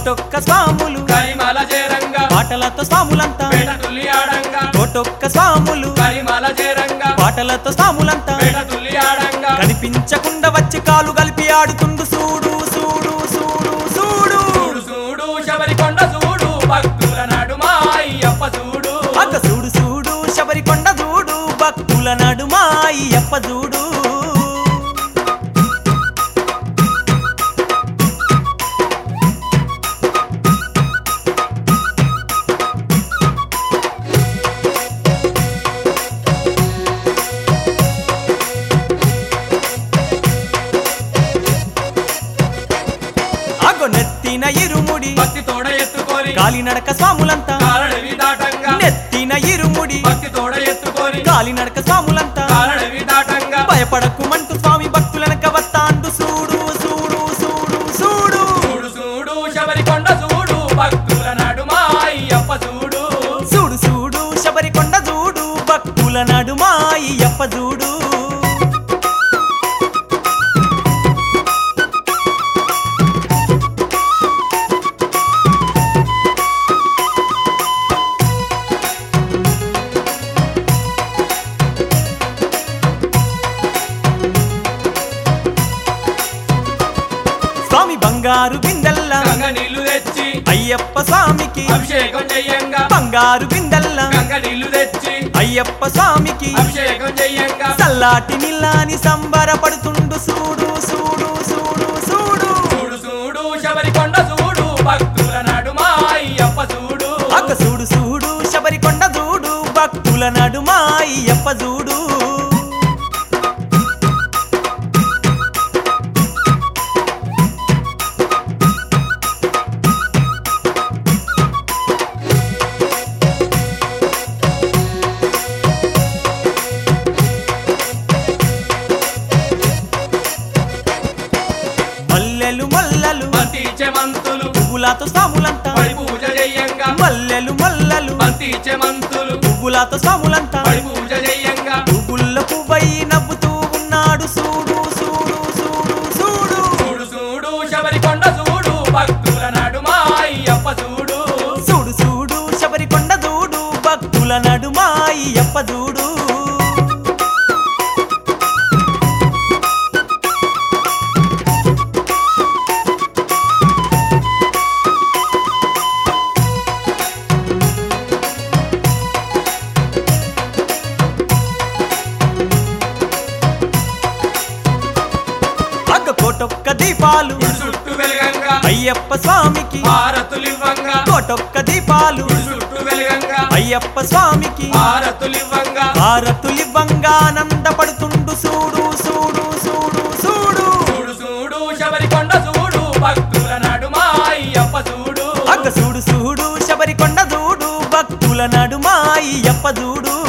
కోటొక్క స్వాములు కరిమల చేరంగా పాటలతో స్వాములంతా పేట తుల్లి ఆడంగా కోటొక్క స్వాములు కరిమల చేరంగా పాటలతో స్వాములంతా పేట తుల్లి ఆడంగా కనిపించకుండా వచ్చి కాలు కలిపి ఆడుతుండు సూడు సూడు సూడు సూడు చూడు చూడు శబరికొండ చూడు భక్తుల నడుమా అయ్యప్ప చూడు అక్క సూడు సూడు శబరికొండ చూడు భక్తుల నడుమా అయ్యప్ప చూడు అగో నెత్తిన ఇరుముడి భక్తి తోడ ఎత్తుకొని కాలినడక స్వాములంతా కాలడవి దాటంగా నెత్తిన ఇరుముడి భక్తి తోడ ఎత్తుకొని కాలినడక స్వాములంతా కాలడవి దాటంగా భయపడకుమంటూ స్వామి భక్తులనక వత్తాండు సూడు సూడు సూడు సూడు చూడు చూడు శబరికొండ చూడు భక్తుల నడుమా అయ్యప్ప చూడు సూడు సూడు శబరికొండ చూడు భక్తుల నడుమా అయ్యప్ప చూడు స్వామి బంగారు బిందెల్ల గంగ నీళ్లు తెచ్చి అయ్యప్ప స్వామికి అభిషేకం చెయ్యంగా బంగారు బిందెల్ల గంగ నీళ్లు తెచ్చి అయ్యప్ప స్వామికి అభిషేకం చెయ్యంగా చల్లాటి నిల్లాని సంబరపడుతుండు సూడు సూడు సూడు సూడు చూడు చూడు శబరికొండ చూడు భక్తుల నడుమా అయ్యప్ప చూడు అక్క సూడు సూడు శబరికొండ చూడు భక్తుల నడుమా అయ్యప్ప చూడు మల్లెలు మల్లలు బంతి చెమంతులు పువ్వులతో స్వాములంతా పడి పూజ చెయ్యంగా మల్లెలు మల్లలు బంతి చెమంతులు పువ్వులతో స్వాములంతా పడి పూజ చెయ్యంగా పువ్వుల్లో పువ్వై నవ్వుతూ ఉన్నాడు సూడు సూడు సూడు సూడు చూడు చూడు శబరికొండ చూడు భక్తుల నడుమా అయ్యప్ప చూడు సూడు సూడు శబరికొండ చూడు భక్తుల నడుమా అయ్యప్ప చూడు అక్క కోటొక్క దీపాలు గుడి చుట్టూ వెలగంగా అయ్యప్ప స్వామికి భారతులివ్వంగా కోటొక్క దీపాలు గుడి చుట్టూ వెలగంగా అయ్యప్ప స్వామికి భారతులివ్వంగా భారతులివ్వంగా ఆనందపడుతుండు సూడు సూడు సూడు సూడు చూడు చూడు శబరికొండ చూడు భక్తుల నడుమా అయ్యప్ప చూడు అక్క సూడు సూడు శబరికొండ చూడు భక్తుల నడుమా అయ్యప్ప చూడు